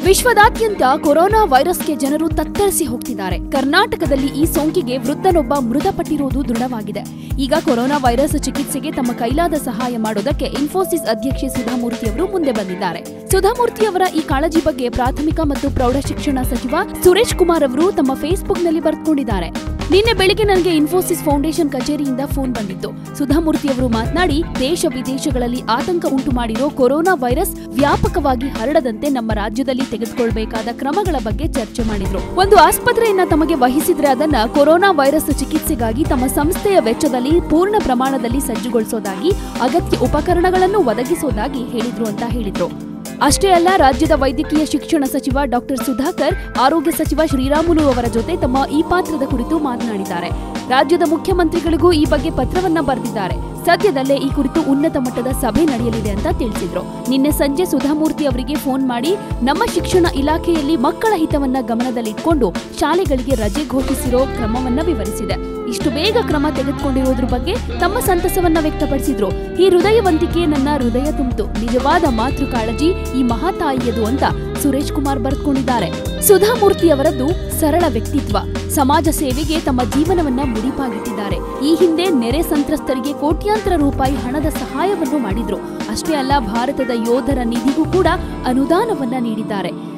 ವಿಶ್ವದಾದ್ಯಂತ ಕೊರೋನಾ ವೈರಸ್ಗೆ ಜನರು ತತ್ತರಿಸಿ ಹೋಗ್ತಿದ್ದಾರೆ ಕರ್ನಾಟಕದಲ್ಲಿ ಈ ಸೋಂಕಿಗೆ ವೃದ್ಧನೊಬ್ಬ ಮೃತಪಟ್ಟಿರುವುದು ದೃಢವಾಗಿದೆ ಈಗ ಕೊರೋನಾ ವೈರಸ್ ಚಿಕಿತ್ಸೆಗೆ ತಮ್ಮ ಕೈಲಾದ ಸಹಾಯ ಮಾಡೋದಕ್ಕೆ ಇನ್ಫೋಸಿಸ್ ಅಧ್ಯಕ್ಷೆ ಸುಧಾಮೂರ್ತಿ ಅವರು ಮುಂದೆ ಬಂದಿದ್ದಾರೆ ಸುಧಾಮೂರ್ತಿ ಅವರ ಈ ಕಾಳಜಿ ಬಗ್ಗೆ ಪ್ರಾಥಮಿಕ ಮತ್ತು ಪ್ರೌಢಶಿಕ್ಷಣ ಸಚಿವ ಸುರೇಶ್ ಕುಮಾರ್ ಅವರು ತಮ್ಮ ಫೇಸ್ಬುಕ್ನಲ್ಲಿ ಬರೆದುಕೊಂಡಿದ್ದಾರೆ ನಿನ್ನೆ ಬೆಳಿಗ್ಗೆ ನನಗೆ ಇನ್ಫೋಸಿಸ್ ಫೌಂಡೇಶನ್ ಕಚೇರಿಯಿಂದ ಫೋನ್ ಬಂದಿತ್ತು ಸುಧಾಮೂರ್ತಿ ಅವರು ಮಾತನಾಡಿ ದೇಶ ವಿದೇಶಗಳಲ್ಲಿ ಆತಂಕ ಉಂಟು ಮಾಡಿರೋ ಕೊರೋನಾ ವೈರಸ್ ವ್ಯಾಪಕವಾಗಿ ಹರಡದಂತೆ ನಮ್ಮ ರಾಜ್ಯದಲ್ಲಿ ತೆಗೆದುಕೊಳ್ಬೇಕಾದ ಕ್ರಮಗಳ ಬಗ್ಗೆ ಚರ್ಚೆ ಮಾಡಿದ್ರು ಒಂದು ಆಸ್ಪತ್ರೆಯನ್ನ ತಮಗೆ ವಹಿಸಿದ್ರೆ ಅದನ್ನ ಕೊರೋನಾ ವೈರಸ್ ಚಿಕಿತ್ಸೆಗಾಗಿ ತಮ್ಮ ಸಂಸ್ಥೆಯ ವೆಚ್ಚದಲ್ಲಿ ಪೂರ್ಣ ಪ್ರಮಾಣದಲ್ಲಿ ಸಜ್ಜುಗೊಳಿಸೋದಾಗಿ ಅಗತ್ಯ ಉಪಕರಣಗಳನ್ನು ಒದಗಿಸೋದಾಗಿ ಹೇಳಿದ್ರು ಅಂತ ಹೇಳಿದ್ರು ಅಷ್ಟೇ ಅಲ್ಲ ರಾಜ್ಯದ ವೈದ್ಯಕೀಯ ಶಿಕ್ಷಣ ಸಚಿವ ಡಾಕ್ಟರ್ ಸುಧಾಕರ್ ಆರೋಗ್ಯ ಸಚಿವ ಶ್ರೀರಾಮುಲು ಅವರ ಜೊತೆ ತಮ್ಮ ಈ ಪಾತ್ರದ ಕುರಿತು ಮಾತನಾಡಿದ್ದಾರೆ ರಾಜ್ಯದ ಮುಖ್ಯಮಂತ್ರಿಗಳಿಗೂ ಈ ಬಗ್ಗೆ ಪತ್ರವನ್ನ ಬರೆದಿದ್ದಾರೆ ಸದ್ಯದಲ್ಲೇ ಈ ಕುರಿತು ಉನ್ನತ ಮಟ್ಟದ ಸಭೆ ನಡೆಯಲಿದೆ ಅಂತ ತಿಳಿಸಿದ್ರು ನಿನ್ನೆ ಸಂಜೆ ಸುಧಾಮೂರ್ತಿ ಅವರಿಗೆ ಫೋನ್ ಮಾಡಿ ನಮ್ಮ ಶಿಕ್ಷಣ ಇಲಾಖೆಯಲ್ಲಿ ಮಕ್ಕಳ ಹಿತವನ್ನ ಗಮನದಲ್ಲಿಟ್ಕೊಂಡು ಶಾಲೆಗಳಿಗೆ ರಜೆ ಘೋಷಿಸಿರೋ ಕ್ರಮವನ್ನ ವಿವರಿಸಿದೆ ಇಷ್ಟು ಬೇಗ ಕ್ರಮ ತೆಗೆದುಕೊಂಡಿರೋದ್ರ ಬಗ್ಗೆ ತಮ್ಮ ಸಂತಸವನ್ನ ವ್ಯಕ್ತಪಡಿಸಿದ್ರು ಈ ಹೃದಯವಂತಿಕೆ ನನ್ನ ಹೃದಯ ತುಂಬಿತು ನಿಜವಾದ ಮಾತೃ ಕಾಳಜಿ ಈ ಮಹಾತಾಯಿಯದು ಅಂತ ಸುರೇಶ್ ಕುಮಾರ್ ಬರೆದುಕೊಂಡಿದ್ದಾರೆ ಸುಧಾಮೂರ್ತಿ ಅವರದ್ದು ಸರಳ ವ್ಯಕ್ತಿತ್ವ ಸಮಾಜ ಸೇವೆಗೆ ತಮ್ಮ ಜೀವನವನ್ನ ಮುಡಿಪಾಗಿಟ್ಟಿದ್ದಾರೆ ಈ ಹಿಂದೆ ನೆರೆ ಸಂತ್ರಸ್ತರಿಗೆ ಕೋಟ್ಯಾಂತರ ರೂಪಾಯಿ ಹಣದ ಸಹಾಯವನ್ನು ಮಾಡಿದ್ರು ಅಷ್ಟೇ ಅಲ್ಲ ಭಾರತದ ಯೋಧರ ನಿಧಿಗೂ ಕೂಡ ಅನುದಾನವನ್ನ ನೀಡಿದ್ದಾರೆ